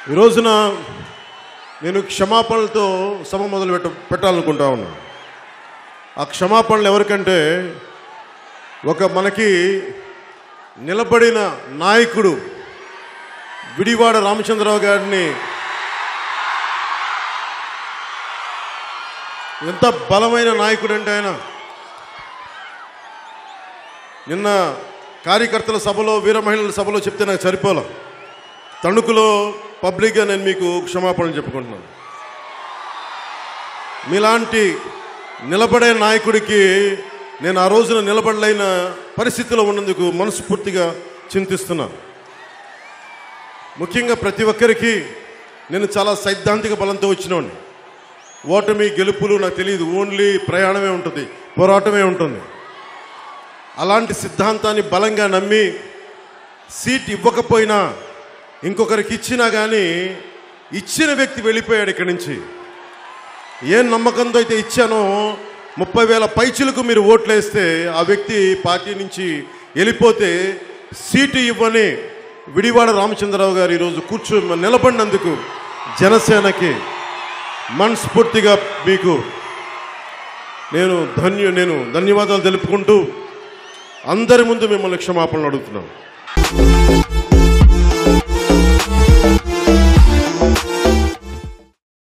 ఈ రోజున నేను క్షమాపణలతో సభ మొదలు పెట్ట పెట్టాలనుకుంటా ఉన్నాను ఆ క్షమాపణలు ఎవరికంటే ఒక మనకి నిలబడిన నాయకుడు విడివాడ రామచంద్రరావు గారిని ఎంత బలమైన నాయకుడు అంటే ఆయన నిన్న కార్యకర్తల సభలో వీర మహిళల సభలో చెప్తే నాకు సరిపోలే తణుకులో పబ్లిక్గా నేను మీకు క్షమాపణలు చెప్పుకుంటున్నాను మీలాంటి నిలబడే నాయకుడికి నేను ఆ రోజున నిలబడలేని పరిస్థితిలో ఉన్నందుకు మనస్ఫూర్తిగా చింతిస్తున్నాను ముఖ్యంగా ప్రతి ఒక్కరికి నేను చాలా సైద్ధాంతిక బలంతో వచ్చినవాడిని ఓటమి గెలుపులు నాకు తెలియదు ఓన్లీ ప్రయాణమే ఉంటుంది పోరాటమే ఉంటుంది అలాంటి సిద్ధాంతాన్ని బలంగా నమ్మి సీట్ ఇవ్వకపోయినా ఇంకొకరికి ఇచ్చినా కానీ ఇచ్చిన వ్యక్తి వెళ్ళిపోయాడు ఇక్కడి నుంచి ఏం నమ్మకంతో అయితే ఇచ్చానో ముప్పై వేల పైచులకు మీరు ఓట్లు వేస్తే ఆ వ్యక్తి పార్టీ నుంచి వెళ్ళిపోతే సీటు ఇవ్వని విడివాడ రామచంద్రరావు గారు ఈరోజు కూర్చో నిలబడినందుకు జనసేనకి మనస్ఫూర్తిగా మీకు నేను ధన్య నేను ధన్యవాదాలు తెలుపుకుంటూ అందరి ముందు మిమ్మల్ని క్షమాపణలు అడుగుతున్నాను